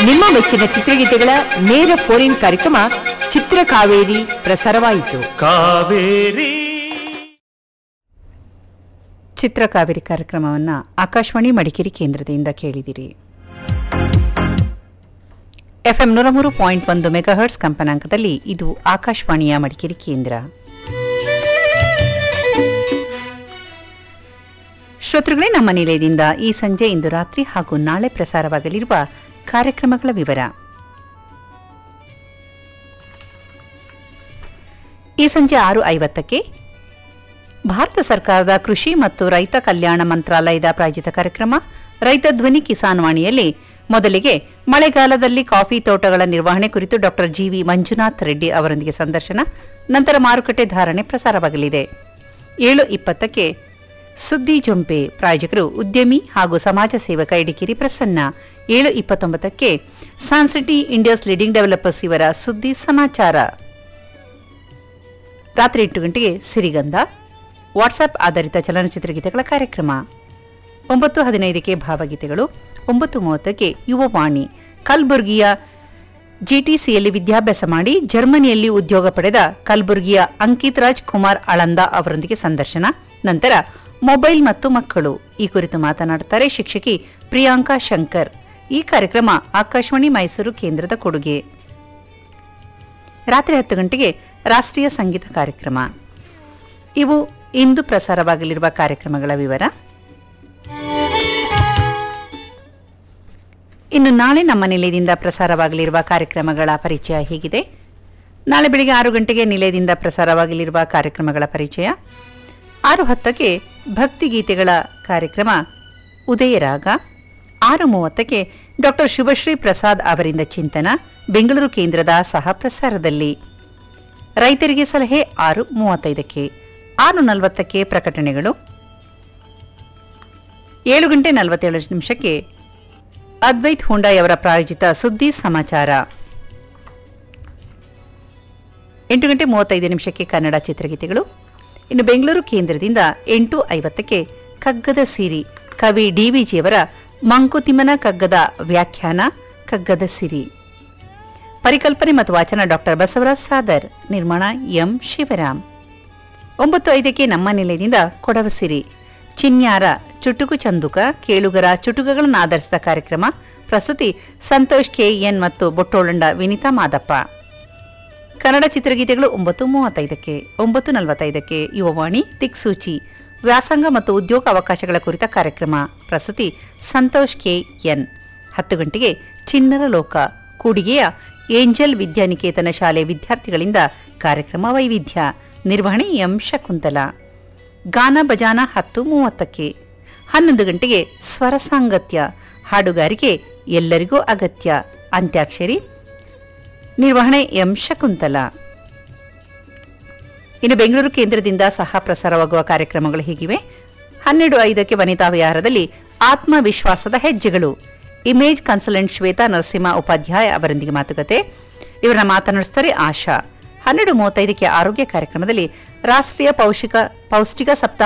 ನಿಮ್ಮ ಮೆಚ್ಚಿನ ಚಿತ್ರಗೀತೆಗಳ ನೇರ ಫೋನ್ ಇನ್ ಕಾರ್ಯಕ್ರಮ ಚಿತ್ರ ಕಾವೇರಿ ಪ್ರಸಾರವಾಯಿತು ಕಾವೇರಿ ಚಿತ್ರಕಾವೇರಿ ಕಾರ್ಯಕ್ರಮವನ್ನು ಆಕಾಶವಾಣಿ ಮಡಿಕೇರಿ ಕೇಂದ್ರದಿಂದ ಕೇಳಿದಿರಿ ಎಫ್ಎಂ ನೂರ ಮೂರು ಪಾಯಿಂಟ್ ಒಂದು ಮೆಗಾಹರ್ಟ್ಸ್ ಕಂಪನಾಂಕದಲ್ಲಿ ಇದು ಆಕಾಶವಾಣಿಯ ಮಡಿಕೇರಿ ಕೇಂದ್ರ ಶ್ರೋತೃಗಳೇ ನಮ್ಮ ನಿಲಯದಿಂದ ಈ ಸಂಜೆ ಇಂದು ರಾತ್ರಿ ಹಾಗೂ ನಾಳೆ ಪ್ರಸಾರವಾಗಲಿರುವ ಕಾರ್ಯಕ್ರಮಗಳ ವಿವರ ಈ ಸಂಜೆ ಆರು ಐವತ್ತಕ್ಕೆ ಭಾರತ ಸರ್ಕಾರದ ಕೃಷಿ ಮತ್ತು ರೈತ ಕಲ್ಯಾಣ ಮಂತ್ರಾಲಯದ ಪ್ರಾಯೋಜಿತ ಕಾರ್ಯಕ್ರಮ ರೈತ ಧ್ವನಿ ಕಿಸಾನ್ ವಾಣಿಯಲ್ಲಿ ಮೊದಲಿಗೆ ಮಳೆಗಾಲದಲ್ಲಿ ಕಾಫಿ ತೋಟಗಳ ನಿರ್ವಹಣೆ ಕುರಿತು ಡಾಕ್ಟರ್ ಜಿವಿ ಮಂಜುನಾಥ್ ರೆಡ್ಡಿ ಅವರೊಂದಿಗೆ ಸಂದರ್ಶನ ನಂತರ ಮಾರುಕಟ್ಟೆ ಧಾರಣೆ ಪ್ರಸಾರವಾಗಲಿದೆ ಏಳು ಇಪ್ಪತ್ತಕ್ಕೆ ಸುದ್ದಿ ಜೊಂಪೆ ಪ್ರಾಯೋಜಕರು ಉದ್ಯಮಿ ಹಾಗೂ ಸಮಾಜ ಸೇವಕ ಇಡಿಕೇರಿ ಪ್ರಸನ್ನ ಏಳು ಇಪ್ಪತ್ತೊಂಬತ್ತಕ್ಕೆ ಸಾನ್ಸಿಟಿ ಇಂಡಿಯಾಸ್ ಲೀಡಿಂಗ್ ಡೆವಲಪರ್ಸ್ ಇವರ ಸುದ್ದಿ ಸಮಾಚಾರ ರಾತ್ರಿ ಎಂಟು ಗಂಟೆಗೆ ಸಿರಿಗಂಧ ವಾಟ್ಸ್ಆಪ್ ಆಧಾರಿತ ಚಲನಚಿತ್ರ ಗೀತೆಗಳ ಕಾರ್ಯಕ್ರಮ ಒಂಬತ್ತು ಹದಿನೈದಕ್ಕೆ ಭಾವಗೀತೆಗಳು ಒಂಬತ್ತು ಮೂವತ್ತಕ್ಕೆ ಯುವವಾಣಿ ಕಲ್ಬುರ್ಗಿಯ ಜಿಟಿಸಿಯಲ್ಲಿ ವಿದ್ಯಾಭ್ಯಾಸ ಮಾಡಿ ಜರ್ಮನಿಯಲ್ಲಿ ಉದ್ಯೋಗ ಪಡೆದ ಕಲಬುರಗಿಯ ಅಂಕಿತ್ ರಾಜ್ ಕುಮಾರ್ ಅಳಂದ ಅವರೊಂದಿಗೆ ಸಂದರ್ಶನ ನಂತರ ಮೊಬೈಲ್ ಮತ್ತು ಮಕ್ಕಳು ಈ ಕುರಿತು ಮಾತನಾಡುತ್ತಾರೆ ಶಿಕ್ಷಕಿ ಪ್ರಿಯಾಂಕಾ ಶಂಕರ್ ಈ ಕಾರ್ಯಕ್ರಮ ಆಕಾಶವಾಣಿ ಮೈಸೂರು ಕೇಂದ್ರದ ಕೊಡುಗೆ ರಾತ್ರಿ ಹತ್ತು ಗಂಟೆಗೆ ರಾಷ್ಟ್ರೀಯ ಸಂಗೀತ ಕಾರ್ಯಕ್ರಮ ಇವು ಇಂದು ಪ್ರಸಾರವಾಗಲಿರುವ ಕಾರ್ಯಕ್ರಮಗಳ ವಿವರ ಇನ್ನು ನಾಳೆ ನಮ್ಮ ನಿಲಯದಿಂದ ಪ್ರಸಾರವಾಗಲಿರುವ ಕಾರ್ಯಕ್ರಮಗಳ ಪರಿಚಯ ಹೀಗಿದೆ ನಾಳೆ ಬೆಳಿಗ್ಗೆ ಆರು ಗಂಟೆಗೆ ನಿಲಯದಿಂದ ಪ್ರಸಾರವಾಗಲಿರುವ ಕಾರ್ಯಕ್ರಮಗಳ ಪರಿಚಯ ಆರು ಹತ್ತಕ್ಕೆ ಭಕ್ತಿಗೀತೆಗಳ ಕಾರ್ಯಕ್ರಮ ಉದಯರಾಗ ಆರು ಮೂವತ್ತಕ್ಕೆ ಡಾಕ್ಟರ್ ಶುಭಶ್ರೀ ಪ್ರಸಾದ್ ಅವರಿಂದ ಚಿಂತನ ಬೆಂಗಳೂರು ಕೇಂದ್ರದ ಸಹ ಪ್ರಸಾರದಲ್ಲಿ ರೈತರಿಗೆ ಸಲಹೆ ಆರು ಮೂವತ್ತೈದಕ್ಕೆ ಆರು ನಲವತ್ತಕ್ಕೆ ಪ್ರಕಟಣೆಗಳು ಏಳು ಗಂಟೆ ನಲವತ್ತೇಳು ನಿಮಿಷಕ್ಕೆ ಅದ್ವೈತ್ ಹುಂಡಾಯ್ ಅವರ ಪ್ರಾಯೋಜಿತ ಸುದ್ದಿ ಸಮಾಚಾರ ಎಂಟು ಗಂಟೆ ಮೂವತ್ತೈದು ನಿಮಿಷಕ್ಕೆ ಕನ್ನಡ ಚಿತ್ರಗೀತೆಗಳು ಇನ್ನು ಬೆಂಗಳೂರು ಕೇಂದ್ರದಿಂದ ಎಂಟು ಐವತ್ತಕ್ಕೆ ಕಗ್ಗದ ಸಿರಿ ಕವಿ ಡಿವಿಜಿಯವರ ಮಂಕುತಿಮ್ಮನ ಕಗ್ಗದ ವ್ಯಾಖ್ಯಾನ ಕಗ್ಗದ ಸಿರಿ ಪರಿಕಲ್ಪನೆ ಮತ್ತು ವಾಚನ ಡಾಕ್ಟರ್ ಬಸವರಾಜ್ ಸಾದರ್ ನಿರ್ಮಾಣ ಎಂ ಶಿವರಾಮ್ ಒಂಬತ್ತು ಐದಕ್ಕೆ ನಮ್ಮ ನಿಲಯದಿಂದ ಕೊಡವಸಿರಿ ಚಿನ್ಯಾರ ಚುಟುಕು ಚಂದುಕ ಕೇಳುಗರ ಚುಟುಕಗಳನ್ನು ಆಧರಿಸಿದ ಕಾರ್ಯಕ್ರಮ ಪ್ರಸ್ತುತಿ ಸಂತೋಷ್ ಕೆಎನ್ ಮತ್ತು ಬೊಟ್ಟೋಳಂಡ ವಿನಿತಾ ಮಾದಪ್ಪ ಕನ್ನಡ ಚಿತ್ರಗೀತೆಗಳು ಒಂಬತ್ತು ಮೂವತ್ತೈದಕ್ಕೆ ಒಂಬತ್ತು ನಲವತ್ತೈದಕ್ಕೆ ಯುವವಾಣಿ ದಿಕ್ಸೂಚಿ ವ್ಯಾಸಂಗ ಮತ್ತು ಉದ್ಯೋಗ ಅವಕಾಶಗಳ ಕುರಿತ ಕಾರ್ಯಕ್ರಮ ಪ್ರಸ್ತುತಿ ಸಂತೋಷ್ ಕೆಎನ್ ಹತ್ತು ಗಂಟೆಗೆ ಚಿನ್ನರ ಲೋಕ ಕೂಡಿಗೆಯ ಏಂಜಲ್ ವಿದ್ಯಾನಿಕೇತನ ಶಾಲೆ ವಿದ್ಯಾರ್ಥಿಗಳಿಂದ ಕಾರ್ಯಕ್ರಮ ವೈವಿಧ್ಯ ನಿರ್ವಹಣೆ ಎಂ ಶಕುಂತಲ ಗಾನ ಬಜಾನ ಹತ್ತು ಮೂವತ್ತಕ್ಕೆ ಹನ್ನೊಂದು ಗಂಟೆಗೆ ಸ್ವರ ಸಾಂಗತ್ಯ ಹಾಡುಗಾರಿಕೆ ಎಲ್ಲರಿಗೂ ಅಗತ್ಯ ಅಂತ್ಯಾಕ್ಷರಿ ನಿರ್ವಹಣೆ ಎಂ ಶಕುಂತಲ ಇನ್ನು ಬೆಂಗಳೂರು ಕೇಂದ್ರದಿಂದ ಸಹ ಪ್ರಸಾರವಾಗುವ ಕಾರ್ಯಕ್ರಮಗಳು ಹೀಗಿವೆ ಹನ್ನೆರಡು ಐದಕ್ಕೆ ವನಿತಾ ವಿಹಾರದಲ್ಲಿ ಆತ್ಮವಿಶ್ವಾಸದ ಹೆಜ್ಜೆಗಳು ಇಮೇಜ್ ಕನ್ಸಲ್ಟೆಂಟ್ ಶ್ವೇತಾ ನರಸಿಂಹ ಉಪಾಧ್ಯಾಯ ಅವರೊಂದಿಗೆ ಮಾತುಕತೆ ಇವರನ್ನ ಮಾತನಾಡಿಸ್ತಾರೆ ಆಶಾ ಹನ್ನೆರಡು ಮೂವತ್ತೈದಕ್ಕೆ ಆರೋಗ್ಯ ಕಾರ್ಯಕ್ರಮದಲ್ಲಿ ರಾಷ್ಟ್ರೀಯ ಪೌಷ್ಟಿಕ ಪೌಷ್ಟಿಕ ಸಪ್ತಾಹ